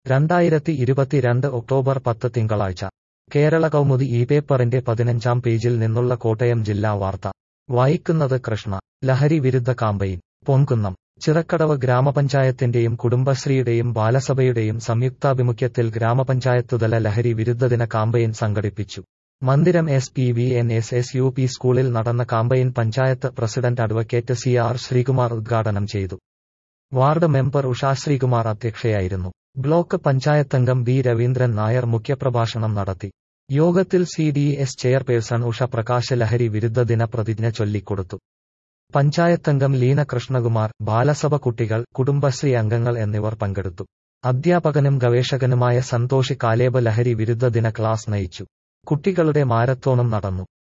രണ്ടായിരത്തി ഇരുപത്തിരണ്ട് ഒക്ടോബർ പത്ത് തിങ്കളാഴ്ച കേരള കൗമുദി ഈ പേപ്പറിന്റെ പതിനഞ്ചാം പേജിൽ നിന്നുള്ള കോട്ടയം ജില്ലാ വാർത്ത വായിക്കുന്നത് കൃഷ്ണ ലഹരി വിരുദ്ധ കാമ്പയിൻ പൊൻകുന്നം ചിറക്കടവ് ഗ്രാമപഞ്ചായത്തിന്റെയും കുടുംബശ്രീയുടെയും ബാലസഭയുടെയും സംയുക്താഭിമുഖ്യത്തിൽ ഗ്രാമപഞ്ചായത്തുതല ലഹരി വിരുദ്ധദിന കാമ്പയിൻ സംഘടിപ്പിച്ചു Mandiram S P V N S S U P സ്കൂളിൽ നടന്ന campaign panchayat president advocate C R Sreekumar ഉദ്ഘാടനം ചെയ്തു വാർഡ് മെമ്പർ ഉഷാ ശ്രീകുമാർ അധ്യക്ഷയായിരുന്നു ബ്ലോക്ക് പഞ്ചായത്തംഗം ബി രവീന്ദ്രൻ നായർ മുഖ്യപ്രഭാഷണം നടത്തി യോഗത്തിൽ C D S chairperson Usha Prakash ലഹരി വിരുദ്ധ ദിന പ്രതിജ്ഞ ചൊല്ലിക്കൊടുത്തു പഞ്ചായത്തംഗം ലീന കൃഷ്ണകുമാർ ബാലസഭ കുട്ടികൾ കുടുംബശ്രീ അംഗങ്ങൾ എന്നിവർ പങ്കെടുത്തു അധ്യാപകനും ഗവേഷകനുമായ സന്തോഷ് കാലേബ് ലഹരി വിരുദ്ധ ദിന ക്ലാസ് നയിച്ചു കുട്ടികളുടെ മാരത്തോണും നടന്നു